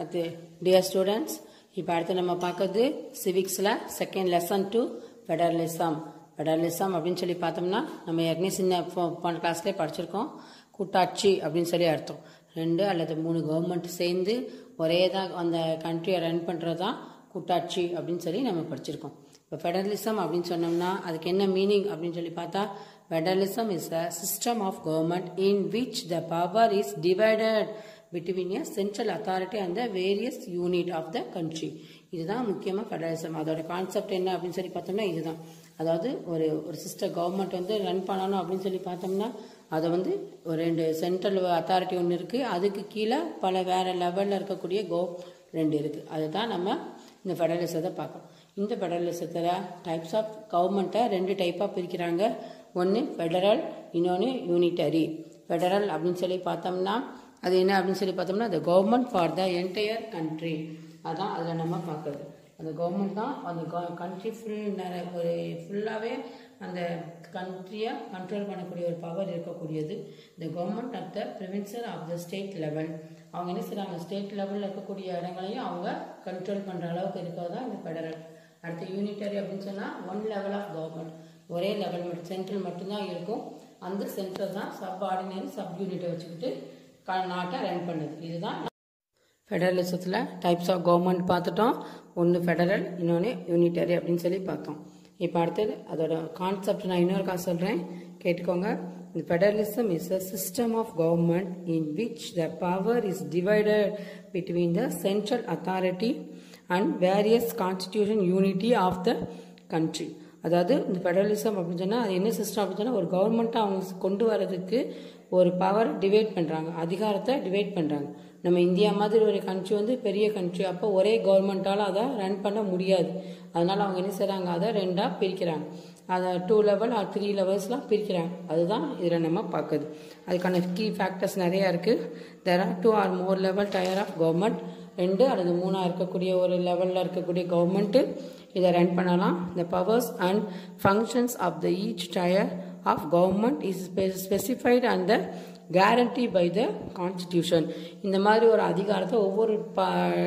அது dear students இப்போ அடுத்து நம்ம பார்க்கறது சிவிக்ஸில் second lesson to federalism federalism அப்படின்னு சொல்லி பார்த்தோம்னா நம்ம ஏற்கனவே சின்ன போ- போன கிளாஸ்லேயே படிச்சிருக்கோம் கூட்டாட்சி அப்படின்னு சொல்லி அர்த்தம் ரெண்டு அல்லது மூணு கவர்மெண்ட் சேர்ந்து ஒரே தான் அந்த கண்ட்ரியை ரன் பண்ணுறது தான் கூட்டாட்சி அப்படின்னு சொல்லி நம்ம படிச்சிருக்கோம் இப்போ ஃபெடரலிசம் அப்படின்னு சொன்னோம்னா அதுக்கு என்ன மீனிங் அப்படின்னு சொல்லி பார்த்தா federalism is a system of government in which the power is divided between a central authority and the various unit of the country இதுதான் முக்கியமாக ஃபெடரலிசம் அதோட கான்செப்ட் என்ன அப்படின்னு சொல்லி பார்த்தோம்னா இதுதான் அதாவது ஒரு ஒரு சிஸ்டர் கவர்மெண்ட் வந்து ரன் பண்ணணும் அப்படின்னு சொல்லி பார்த்தோம்னா அதை வந்து ஒரு ரெண்டு சென்ட்ரல் அத்தாரிட்டி ஒன்று இருக்குது அதுக்கு கீழே பல வேறு லெவலில் இருக்கக்கூடிய கோ ரெண்டு இருக்குது அதுதான் நம்ம இந்த ஃபெடரலிசத்தை பார்க்கணும் இந்த ஃபெடரலிசத்தில் டைப்ஸ் ஆஃப் கவர்மெண்ட்டை ரெண்டு டைப்பாக பிரிக்கிறாங்க ஒன்று ஃபெடரல் இன்னொன்று யூனிட்டரி ஃபெடரல் அப்படின்னு சொல்லி பார்த்தோம்னா அது என்ன அப்படின்னு சொல்லி பார்த்தோம்னா the government for the entire country அதான் அதில் நம்ம பார்க்குறது அந்த கவர்மெண்ட் தான் அந்த கண்ட்ரி ஃபுல் ஒரு ஃபுல்லாகவே அந்த கண்ட்ரியை கண்ட்ரோல் பண்ணக்கூடிய ஒரு பவர் இருக்கக்கூடியது இந்த government at the preventure of the state level அவங்க என்ன செய்கிறாங்க ஸ்டேட் லெவலில் இருக்கக்கூடிய இடங்களையும் அவங்க கண்ட்ரோல் பண்ணுற அளவுக்கு இருக்கிறது தான் இந்த ஃபெடரல் அடுத்து யூனிட்டரி அப்படின்னு சொன்னால் ஒன் லெவல் ஆஃப் கவர்மெண்ட் ஒரே லெவல் மட்டும் சென்ட்ரல் மட்டும்தான் இருக்கும் அந்த சென்ட்ரல் தான் சப் ஆர்டினரி சப் யூனிட்டை வச்சுக்கிட்டு க- நாட்டை ரன் பண்ணுது இதுதான் ஃபெடரலிசத்தில் டைப்ஸ் ஆஃப் கவர்மெண்ட் பார்த்துட்டோம் ஒன்று ஃபெடரல் இன்னொன்று யூனிட்டரி அப்படின்னு சொல்லி பார்த்தோம் இப்போ அடுத்தது அதோட கான்செப்ட் நான் இன்னொருக்கா சொல்கிறேன் கேட்டுக்கோங்க The federalism is a system of government in which the power is divided between the central authority and various constitution unity of the country. அதாவது இந்த ஃபெடரலிசம் அப்படின்னு சொன்னால் அது என்ன சிஸ்டம் அப்படின்னு சொன்னால் ஒரு கவர்மெண்ட்டை அவங்க கொண்டு வரதுக்கு ஒரு பவர் டிவைட் பண்ணுறாங்க அதிகாரத்தை டிவைட் பண்ணுறாங்க நம்ம இந்தியா மாதிரி ஒரு கண்ட்ரி வந்து பெரிய கண்ட்ரி அப்போ ஒரே கவர்மெண்ட்டால் அதை ரன் பண்ண முடியாது அதனால் அவங்க என்ன செய்கிறாங்க அதை ரெண்டாக பிரிக்கிறாங்க அதை டூ லெவல் ஆர் த்ரீ லெவல்ஸ்லாம் பிரிக்கிறாங்க அதுதான் இதில் நம்ம பார்க்குது அதுக்கான கீ ஃபேக்டர்ஸ் நிறையா இருக்குது there are two or more level tier of government ரெண்டு அல்லது மூணாக இருக்கக்கூடிய ஒரு லெவலில் இருக்கக்கூடிய கவர்மெண்ட்டு இதை ரன் பண்ணலாம் the powers and functions of the each tier of government is specified and the guarantee by the constitution இந்த மாதிரி ஒரு அதிகாரத்தை ஒவ்வொரு ப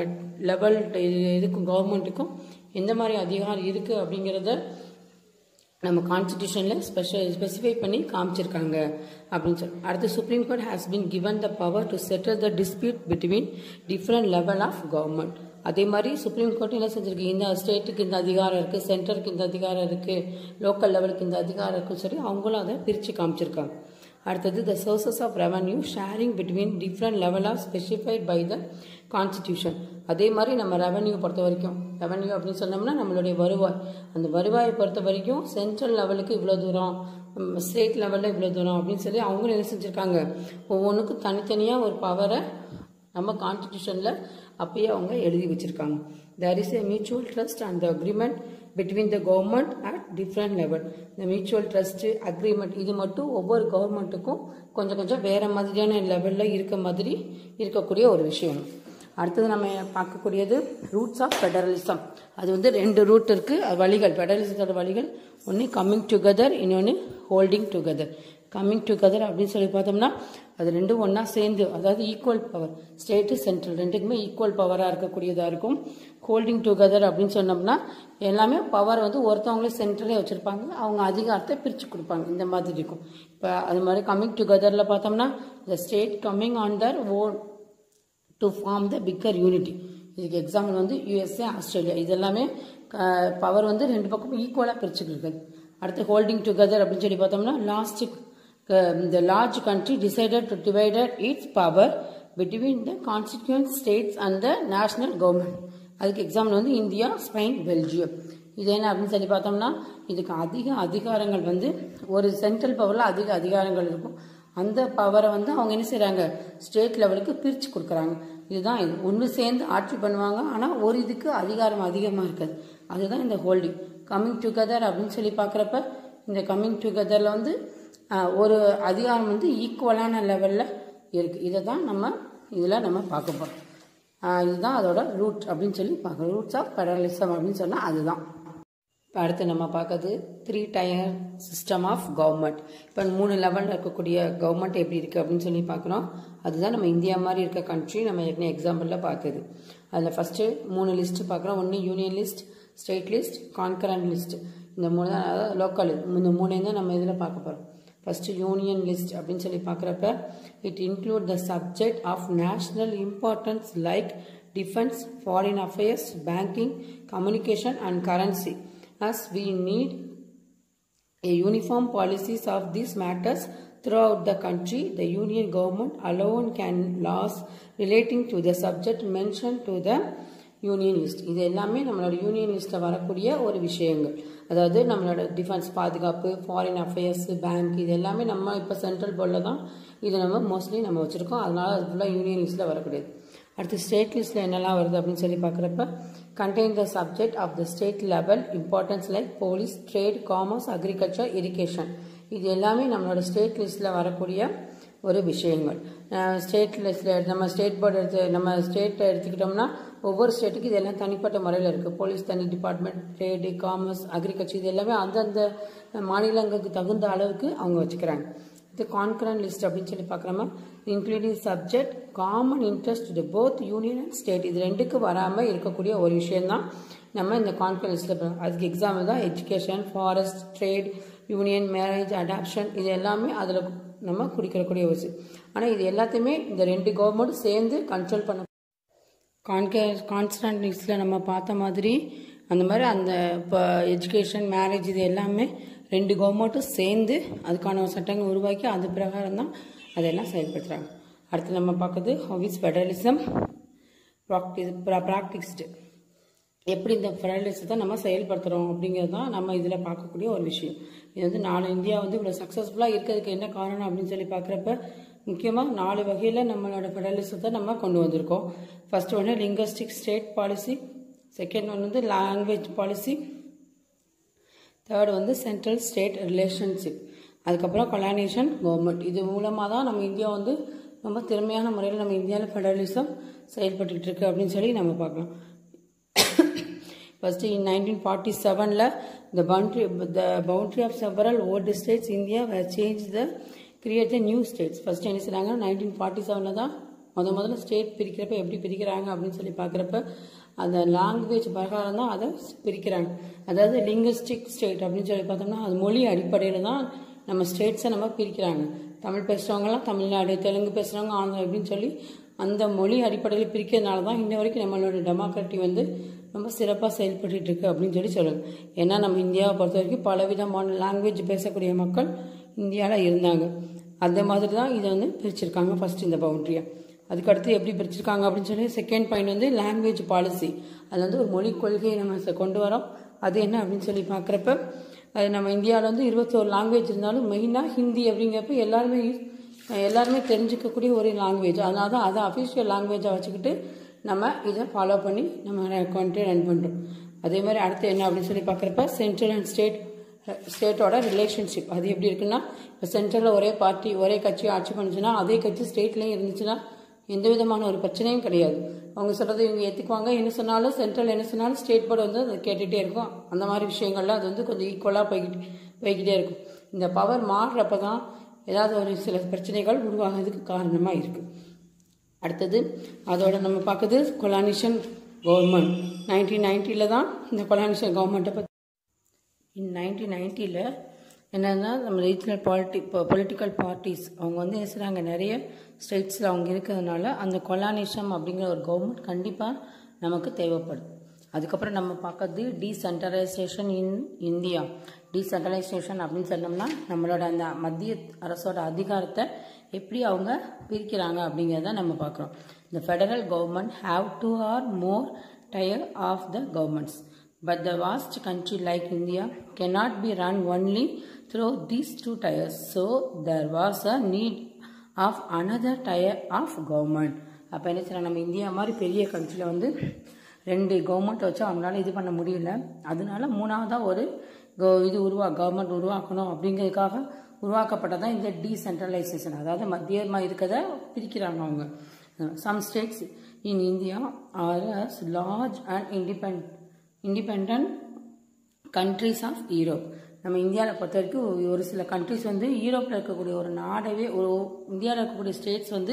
லெவல் இதுக்கும் கவர்மெண்ட்டுக்கும் எந்த மாதிரி அதிகாரம் இருக்குது அப்படிங்கிறத நம்ம கான்ஸ்டிடியூஷனில் ஸ்பெஷல் ஸ்பெசிஃபை பண்ணி காமிச்சிருக்காங்க அப்படின்னு சொல்லி அடுத்து supreme court has been given the power to settle the dispute between different level of government அதே மாதிரி சுப்ரீம் கோர்ட் என்ன செஞ்சிருக்கு இந்த ஸ்டேட்டுக்கு இந்த அதிகாரம் இருக்குது சென்டருக்கு இந்த அதிகாரம் இருக்குது லோக்கல் லெவலுக்கு இந்த அதிகாரம் இருக்குன்னு சொல்லி அவங்களும் அதை பிரித்து காமிச்சிருக்காங்க அடுத்தது the sources of revenue sharing between different level of specified by the constitution அதே மாதிரி நம்ம ரெவன்யூ பொறுத்த வரைக்கும் ரெவன்யூ அப்படின்னு சொன்னோம்னா நம்மளுடைய வருவாய் அந்த வருவாயை பொறுத்த வரைக்கும் சென்ட்ரல் லெவலுக்கு இவ்வளோ தூரம் ஸ்டேட் லெவலில் இவ்வளோ தூரம் அப்படின்னு சொல்லி அவங்களும் என்ன செஞ்சுருக்காங்க ஒவ்வொன்றுக்கும் தனித்தனியாக ஒரு பவரை நம்ம கான்ஸ்டிடியூஷனில் அப்பயே அவங்க எழுதி வச்சிருக்காங்க there is a mutual trust and the agreement between the government at different level இந்த மியூச்சுவல் ட்ரஸ்ட் அக்ரிமெண்ட் இது மட்டும் ஒவ்வொரு கவர்மெண்ட்டுக்கும் கொஞ்சம் கொஞ்சம் வேற மாதிரியான லெவலில் இருக்க மாதிரி இருக்கக்கூடிய ஒரு விஷயம் அடுத்தது நம்ம பார்க்கக்கூடியது ரூட்ஸ் ஆஃப் ஃபெடரலிசம் அது வந்து ரெண்டு ரூட் இருக்கு அது வழிகள் ஃபெடரலிசத்தோட வழிகள் ஒன்று கம்மிங் டுகெதர் இன்னொன்று ஹோல்டிங் டுகெதர் கம்மிங் டுகெதர் அப்படின்னு சொல்லி பார்த்தோம்னா அது ரெண்டும் ஒன்றா சேர்ந்து அதாவது ஈக்குவல் பவர் ஸ்டேட்டு சென்ட்ரல் ரெண்டுக்குமே ஈக்குவல் பவராக இருக்கக்கூடியதாக இருக்கும் ஹோல்டிங் டுகெதர் அப்படின்னு சொன்னோம்னா எல்லாமே பவர் வந்து ஒருத்தவங்களே சென்ட்ரலே வச்சுருப்பாங்க அவங்க அதிகாரத்தை பிரித்து கொடுப்பாங்க இந்த மாதிரி இருக்கும் இப்போ அது மாதிரி கம்மிங் டுகெதரில் பார்த்தோம்னா the state coming on their own to form the bigger unity இதுக்கு எக்ஸாம்பிள் வந்து யூஎஸ்ஏ ஆஸ்திரேலியா இது எல்லாமே பவர் வந்து ரெண்டு பக்கமும் ஈக்குவலாக பிரிச்சுக்கிருக்கு அடுத்து ஹோல்டிங் டுகெதர் அப்படின்னு சொல்லி பார்த்தோம்னா last the large country decided to divide its power between the constituent states and the national government அதுக்கு எக்ஸாம்பிள் வந்து இந்தியா ஸ்பெயின் பெல்ஜியம் இது என்ன அப்படின்னு சொல்லி பார்த்தோம்னா இதுக்கு அதிக அதிகாரங்கள் வந்து ஒரு சென்ட்ரல் பவரில் அதிக அதிகாரங்கள் இருக்கும் அந்த பவரை வந்து அவங்க என்ன செய்கிறாங்க ஸ்டேட் லெவலுக்கு பிரித்து கொடுக்குறாங்க இதுதான் இது ஒன்று சேர்ந்து ஆட்சி பண்ணுவாங்க ஆனால் ஒரு இதுக்கு அதிகாரம் அதிகமாக இருக்காது அதுதான் இந்த ஹோல்டிங் கம்மிங் டுகெதர் அப்படின்னு சொல்லி பார்க்குறப்ப இந்த கம்மிங் டுகெதரில் வந்து ஆஹ், ஒரு அதிகாரம் வந்து ஈக்குவலான லெவலில் இருக்குது இதை தான் நம்ம இதில் நம்ம பார்க்க போகிறோம் இதுதான் அதோட ரூட் அப்படின்னு சொல்லி பார்க்குறோம் ரூட்ஸ் ஆஃப் ஃபெடரலிசம் அப்படின்னு சொன்னால் அதுதான் இப்போ அடுத்து நம்ம பார்க்கறது three tier system of government இப்போ மூணு லெவலில் இருக்கக்கூடிய கவர்மெண்ட் எப்படி இருக்குது அப்படின்னு சொல்லி பார்க்குறோம் அதுதான் நம்ம இந்தியா மாதிரி இருக்க கண்ட்ரி நம்ம ஏற்கனவே எக்ஸாம்பிளில் பார்த்தது அதில் ஃபஸ்ட்டு மூணு லிஸ்ட் பார்க்குறோம் ஒன்று union list state list concurrent list இந்த மூணு தான் அதாவது லோக்கல் இந்த மூணையும் தான் நம்ம இதில் பார்க்க போகிறோம் ஃபஸ்ட்டு யூனியன் லிஸ்ட் அப்படின்னு சொல்லி பார்க்குறப்ப it include the subject of national importance like defence foreign affairs banking communication and currency as we need a uniform policies of these matters throughout the country the union government alone can laws relating to the subject mentioned to the union list இது எல்லாமே நம்மளோட union லிஸ்ட்டில் வரக்கூடிய ஒரு விஷயங்கள் அதாவது நம்மளோட defence பாதுகாப்பு ஃபாரின் அஃபேர்ஸ் பேங்க் இது எல்லாமே நம்ம இப்போ சென்ட்ரல் போர்டில் தான் இதை நம்ம மோஸ்ட்லி நம்ம வச்சுருக்கோம் அதனால அது ஃபுல்லாக யூனியன் லிஸ்ட்டில் வரக்கூடியது அடுத்து ஸ்டேட் லிஸ்ட்டில் என்னெல்லாம் வருது அப்படின்னு சொல்லி பார்க்குறப்ப contain the subject of the state level importance like police trade commerce agriculture irrigation இது எல்லாமே நம்மளோட ஸ்டேட் லிஸ்ட்டில் வரக்கூடிய ஒரு விஷயங்கள் ஸ்டேட் லிஸ்ட்டில் நம்ம ஸ்டேட் போர்டு எடுத்து நம்ம ஸ்டேட்டை எடுத்துக்கிட்டோம்னா ஒவ்வொரு ஸ்டேட்டுக்கு இதெல்லாம் தனிப்பட்ட முறையில் இருக்குது போலீஸ் தனி டிபார்ட்மெண்ட் ட்ரேடு காமர்ஸ் அக்ரிகல்ச்சர் இது எல்லாமே அந்தந்த மாநிலங்களுக்கு தகுந்த அளவுக்கு அவங்க வச்சுக்கிறாங்க இது கான்கரண்ட் லிஸ்ட் அப்படின்னு சொல்லி பார்க்குறோமா including subject common interest both union and state இது ரெண்டுக்கு வராமல் இருக்கக்கூடிய ஒரு விஷயம்தான் நம்ம இந்த கான்கரண்ட் லிஸ்ட்டில் அதுக்கு எக்ஸாம்பிள் தான் education forest trade union marriage adoption இது எல்லாமே அதில் நம்ம குறிக்கக்கூடிய ஒரு ஆனால் இது எல்லாத்தையுமே இந்த ரெண்டு கவர்மெண்ட்டும் சேர்ந்து கண்ட்ரோல் பண்ண கான்க கான்ஸ்டன்ட் லிஸ்ட்டில் நம்ம பார்த்த மாதிரி அந்த மாதிரி அந்த இப்போ எஜுகேஷன் மேரேஜ் இது எல்லாமே ரெண்டு கவர்மெண்ட்டும் சேர்ந்து அதுக்கான சட்டங்கள் உருவாக்கி அது பிரகாரம் தான் அதெல்லாம் செயல்படுத்துகிறாங்க அடுத்து நம்ம பார்க்குறது ஹவிஸ் ஃபெடரலிசம் ப்ராக்டிஸ் ப்ராக்டிஸ்டு எப்படி இந்த ஃபெடரலிசத்தை நம்ம செயல்படுத்துகிறோம் அப்படிங்கிறது தான் நம்ம இதில் பார்க்கக்கூடிய ஒரு விஷயம் இது வந்து நாலு இந்தியா வந்து இவ்வளோ சக்ஸஸ்ஃபுல்லாக இருக்கிறதுக்கு என்ன காரணம் அப்படின்னு சொல்லி பார்க்குறப்ப முக்கியமாக நாலு வகையில் நம்மளோட ஃபெடரலிசத்தை நம்ம கொண்டு வந்திருக்கோம் ஃபர்ஸ்ட் ஒன்று linguistic state policy second one வந்து லாங்குவேஜ் பாலிசி தேர்ட் வந்து சென்ட்ரல் ஸ்டேட் ரிலேஷன்ஷிப் அதுக்கப்புறம் கொலானேஷன் கவர்மெண்ட் இது மூலமாக தான் நம்ம இந்தியா வந்து ரொம்ப திறமையான முறையில் நம்ம இந்தியாவில் ஃபெடரலிசம் செயல்பட்டுக்கிட்டு இருக்கு அப்படின்னு சொல்லி நம்ம பார்க்கலாம் ஃபர்ஸ்ட் இன் நைன்டீன் ஃபார்ட்டி செவனில் the boundary the boundary of several old states India change the create the new states first என்ன செய்றாங்க நைன்டீன் ஃபார்ட்டி செவனில் தான் முத முதல்ல ஸ்டேட் பிரிக்கிறப்ப எப்படி பிரிக்கிறாங்க அப்படின்னு சொல்லி பார்க்குறப்ப அந்த லாங்குவேஜ் பிரகாரம் தான் அதை பிரிக்கிறாங்க அதாவது லிங்குஸ்டிக் ஸ்டேட் அப்படின்னு சொல்லி பார்த்தோம்னா அது மொழி அடிப்படையில் தான் நம்ம ஸ்டேட்ஸை நம்ம பிரிக்கிறாங்க தமிழ் பேசுகிறவங்கலாம் தமிழ்நாடு தெலுங்கு பேசுகிறவங்க ஆந்திரா இப்படின்னு சொல்லி அந்த மொழி அடிப்படையில் பிரிக்கிறதுனால தான் இன்ன வரைக்கும் நம்மளோட டெமோக்ராட்டி வந்து ரொம்ப சிறப்பாக செயல்பட்டு இருக்கு அப்படின்னு சொல்லி சொல்லுங்க ஏன்னா நம்ம இந்தியாவை பொறுத்த வரைக்கும் பலவிதமான லாங்குவேஜ் பேசக்கூடிய மக்கள் இந்தியாவில் இருந்தாங்க அந்த மாதிரி தான் இதை வந்து பிரிச்சிருக்காங்க ஃபர்ஸ்ட் இந்த பவுண்ட்ரியை அதுக்கடுத்து எப்படி பிரிச்சிருக்காங்க அப்படின்னு சொல்லி செகண்ட் பாயிண்ட் வந்து லாங்குவேஜ் பாலிசி அது வந்து ஒரு மொழி கொள்கையை நம்ம ச- கொண்டு வரோம் அது என்ன அப்படின்னு சொல்லி பார்க்குறப்ப அது நம்ம இந்தியாவில் வந்து இருபத்தோரு லாங்குவேஜ் இருந்தாலும் மெயினாக ஹிந்தி அப்படிங்கிறப்ப எல்லாருமே use- எல்லாருமே தெரிஞ்சுக்கக்கூடிய ஒரு லாங்குவேஜ் அதனால தான் அதை அஃபிஷியல் லாங்குவேஜாக வச்சுக்கிட்டு நம்ம இதை ஃபாலோ பண்ணி நம்ம கண்ட்ரி ரன் பண்ணுறோம் அதே மாதிரி அடுத்து என்ன அப்படின்னு சொல்லி பார்க்குறப்ப சென்ட்ரல் அண்ட் ஸ்டேட் ஸ்டேட்டோட ரிலேஷன்ஷிப் அது எப்படி இருக்குன்னா இப்போ சென்ட்ரலில் ஒரே பார்ட்டி ஒரே கட்சி ஆட்சி பண்ணுச்சுன்னா அதே கட்சி ஸ்டேட்லேயும் இருந்துச்சுன்னா எந்த விதமான ஒரு பிரச்சனையும் கிடையாது அவங்க சொல்கிறத இவங்க ஏற்றுக்குவாங்க என்ன சொன்னாலும் சென்ட்ரல் என்ன சொன்னாலும் ஸ்டேட் போர்டு வந்து அதை கேட்டுகிட்டே இருக்கும் அந்த மாதிரி விஷயங்கள்ல அது வந்து கொஞ்சம் ஈக்குவலாக போய்கிட்டு போய்கிட்டே இருக்கும் இந்த பவர் மாறுறப்ப தான் ஏதாவது ஒரு சில பிரச்சனைகள் உருவாகிறதுக்கு காரணமாக இருக்குது அடுத்தது அதோட நம்ம பார்க்குறது கொலானிஷன் கவர்மெண்ட் நைன்டீன் நைன்ட்டியில் தான் இந்த கொலானிஷன் கவர்மெண்ட்டை பற்றி இன் நைன்டீன் நைன்ட்டியில் என்னன்னா நம்ம ரீஜனல் பாலிட்டி பொலிட்டிக்கல் பார்ட்டிஸ் அவங்க வந்து என்ன செய்றாங்க நிறைய ஸ்டேட்ஸில் அவங்க இருக்கிறதுனால அந்த கொலானிஷம் அப்படிங்கிற ஒரு கவர்மெண்ட் கண்டிப்பாக நமக்கு தேவைப்படுது அதுக்கப்புறம் நம்ம பார்க்கறது டீசென்ட்ரலைசேஷன் இன் இந்தியா டீசென்ட்ரலைசேஷன் அப்படின்னு சொன்னோம்னா நம்மளோட அந்த மத்திய அரசோட அதிகாரத்தை எப்படி அவங்க பிரிக்கிறாங்க அப்படிங்கிறத நம்ம பார்க்குறோம் இந்த federal government have two or more tier of the governments But the vast country like India cannot be run only through these two tiers. So there was a need of another tier of government. அப்போ என்ன செய்யலாம் நம்ம India மாதிரி பெரிய கண்ட்ரியில் வந்து ரெண்டு government வச்சு அவங்களால இது பண்ண முடியல அதனால மூணாவதாக ஒரு go- இது உருவா கவர்மெண்ட் உருவாக்கணும் அப்படிங்கிறதுக்காக உருவாக்கப்பட்டதான் இந்த டீசென்ட்ரலைசேஷன் அதாவது மத்தியமாக இருக்கதை பிரிக்கிறாங்க அவங்க some states in India are as large and independent independent countries of Europe நம்ம இந்தியாவில் பொறுத்த வரைக்கும் ஒரு சில கண்ட்ரிஸ் வந்து யூரோப்பில் இருக்கக்கூடிய ஒரு நாடவே ஒரு இந்தியாவில் இருக்கக்கூடிய ஸ்டேட்ஸ் வந்து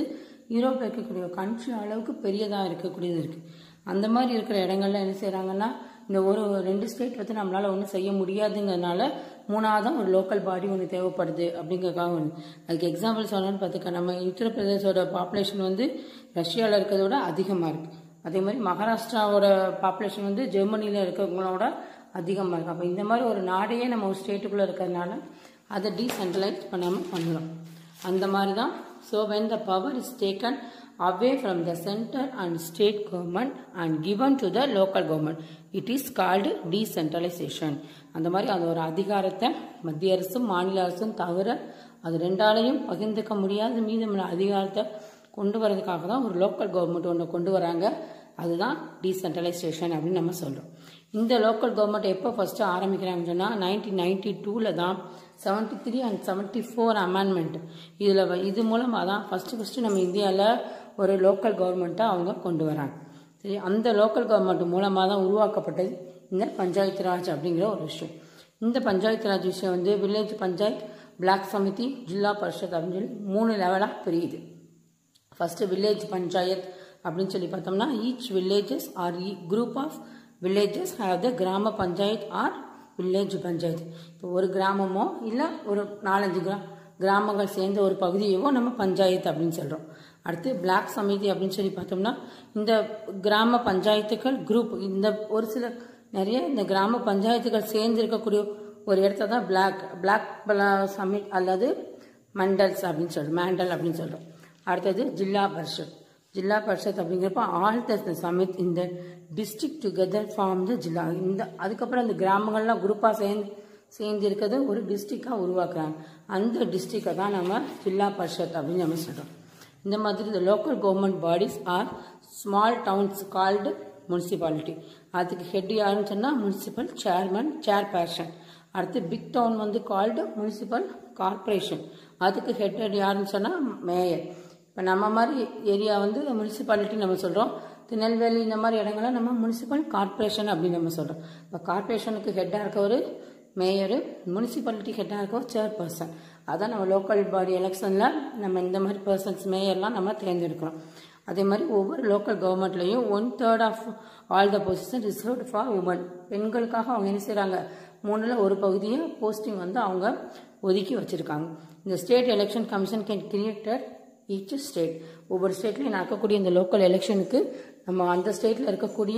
யூரோப்பில் இருக்கக்கூடிய கண்ட்ரி அளவுக்கு பெரியதாக இருக்கக்கூடியது இருக்குது அந்த மாதிரி இருக்கிற இடங்கள்ல என்ன செய்கிறாங்கன்னா இந்த ஒரு ரெண்டு ஸ்டேட் வந்து நம்மளால் ஒன்றும் செய்ய முடியாதுங்கிறதுனால மூணாவதாக ஒரு லோக்கல் பாடி ஒன்று தேவைப்படுது அப்படிங்கிறதுக்காக ஒன்று அதுக்கு எக்ஸாம்பிள் சொல்லணும்னு பார்த்துக்க நம்ம உத்தரப்பிரதேசோட பாப்புலேஷன் வந்து ரஷ்யாவில் இருக்கிறத விட அதிகமாக இருக்குது அதே மாதிரி மகாராஷ்டிராவோட பாப்புலேஷன் வந்து ஜெர்மனியில் இருக்கிறவங்களோட அதிகமாக இருக்குது அப்போ இந்த மாதிரி ஒரு நாடையே நம்ம ஒரு ஸ்டேட்டுக்குள்ளே இருக்கிறதுனால அதை டீசென்ட்ரலைஸ் பண்ணாமல் பண்ணலாம் அந்த மாதிரி தான் so when the power is taken away from the center and state government and given to the local government it is called decentralization அந்த மாதிரி அது ஒரு அதிகாரத்தை மத்திய அரசும் மாநில அரசும் தவிர அது ரெண்டாலையும் பகிர்ந்துக்க முடியாத மீதமுள்ள அதிகாரத்தை கொண்டு வரதுக்காக தான் ஒரு லோக்கல் கவர்மெண்ட் ஒன்று கொண்டு வராங்க அதுதான் டீசென்ட்ரலைசேஷன் அப்படின்னு நம்ம சொல்கிறோம் இந்த லோக்கல் கவர்மெண்ட் எப்போ ஃபஸ்ட்டு ஆரம்பிக்கிறாங்கன்னு சொன்னால் நைன்டீன் நைன்டி டூவில் தான் seventy three and seventy four amendment இதில் இது மூலமாக தான் ஃபஸ்ட்டு ஃபஸ்ட்டு நம்ம இந்தியாவில் ஒரு லோக்கல் கவர்மெண்ட்டை அவங்க கொண்டு வராங்க சரி அந்த லோக்கல் கவர்மெண்ட் மூலமாக தான் உருவாக்கப்பட்டது இந்த பஞ்சாயத்து ராஜ் அப்படிங்கிற ஒரு விஷயம் இந்த பஞ்சாயத்து ராஜ் விஷயம் வந்து வில்லேஜ் பஞ்சாயத் பிளாக் சமிதி ஜில்லா பரிஷத் அப்படின்னு சொல்லி மூணு லெவலாக பிரியுது ஃபஸ்ட்டு வில்லேஜ் பஞ்சாயத் அப்படின்னு சொல்லி பார்த்தோம்னா each villages or group of villages have the gram panchayat R village panchayat இப்போ ஒரு கிராமமோ இல்லை ஒரு நாலஞ்சு கிரா கிராமங்கள் சேர்ந்த ஒரு பகுதியவோ நம்ம பஞ்சாயத்து அப்படின்னு சொல்கிறோம் அடுத்து பிளாக் சமிதி அப்படின்னு சொல்லி பார்த்தோம்னா இந்த கிராம பஞ்சாயத்துக்கள் குரூப் இந்த ஒரு சில நிறைய இந்த கிராம பஞ்சாயத்துகள் சேர்ந்து இருக்கக்கூடிய ஒரு இடத்த தான் பிளாக் பிளாக் சமிட் அல்லது மண்டல்ஸ் அப்படின்னு சொல்கிறோம் மேண்டல் அப்படின்னு சொல்கிறோம் அடுத்தது ஜில்லா பரிஷத் ஜில்லா பரிஷத் அப்படிங்கிறப்ப ஆல் த சமித் இந்த district together form the zilla இந்த அதுக்கப்புறம் இந்த கிராமங்கள்லாம் குரூப்பாக சேர்ந்து சேர்ந்து இருக்கிறத ஒரு டிஸ்ட்ரிக்டாக உருவாக்குறாங்க அந்த டிஸ்ட்ரிக்டை தான் நம்ம ஜில்லா பரிஷத் அப்படின்னு நம்ம சொல்கிறோம் இந்த மாதிரி இந்த local government bodies are small towns called municipality அதுக்கு ஹெட் யாருன்னு சொன்னால் முனிசிபல் சேர்மன் சேர்பர்சன் அடுத்து பிக் டவுன் வந்து கால்டு முனிசிபல் கார்பரேஷன் அதுக்கு ஹெட் யாருன்னு சொன்னால் மேயர் இப்போ நம்ம மாதிரி ஏரியா வந்து முனிசிபாலிட்டி நம்ம சொல்கிறோம் திருநெல்வேலி இந்த மாதிரி இடங்கள்லாம் நம்ம முனிசிபல் கார்பரேஷன் அப்படின்னு நம்ம சொல்கிறோம் இப்போ கார்பரேஷனுக்கு ஹெட்டாக இருக்க ஒரு மேயரு முனிசிபாலிட்டி ஹெட்டாக இருக்க ஒரு சேர்பர்சன் அதான் நம்ம லோக்கல் பாடி எலெக்ஷனில் நம்ம இந்த மாதிரி பர்சன்ஸ் மேயர்லாம் நம்ம தேர்ந்தெடுக்கிறோம் அதே மாதிரி ஒவ்வொரு லோக்கல் கவர்மெண்ட்லேயும் one third of all the position reserved for women பெண்களுக்காக அவங்க என்ன செய்கிறாங்க மூணில் ஒரு பகுதியை போஸ்டிங் வந்து அவங்க ஒதுக்கி வச்சுருக்காங்க இந்த state election commission can created each state ஒவ்வொரு ஸ்டேட்லையும் நடக்கக்கூடிய இந்த லோக்கல் எலெக்ஷனுக்கு நம்ம அந்த ஸ்டேட்டில் இருக்கக்கூடிய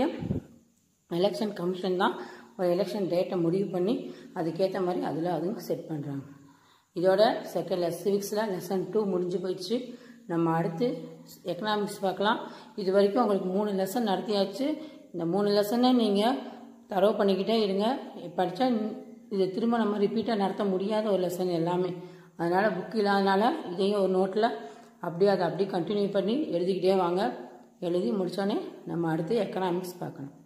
எலெக்ஷன் கமிஷன் தான் ஒரு எலெக்ஷன் டேட்டை முடிவு பண்ணி அதுக்கேற்ற மாதிரி அதில் அதுவும் செட் பண்ணுறாங்க இதோட செகண்ட் சிவிக்ஸில் லெசன் டூ முடிஞ்சு போயிடுச்சு நம்ம அடுத்து எக்கனாமிக்ஸ் பார்க்கலாம் இது வரைக்கும் உங்களுக்கு மூணு லெசன் நடத்தியாச்சு இந்த மூணு லெசனை நீங்கள் தரவு பண்ணிக்கிட்டே இருங்க படித்தா இது திரும்ப நம்ம ரிப்பீட்டாக நடத்த முடியாத ஒரு லெசன் எல்லாமே அதனால் புக் இல்லாதனால இதையும் ஒரு நோட்டில் அப்படியே அதை அப்படியே கண்டினியூ பண்ணி எழுதிக்கிட்டே வாங்க எழுதி முடித்தோடனே நம்ம அடுத்து எக்கனாமிக்ஸ் பார்க்கணும்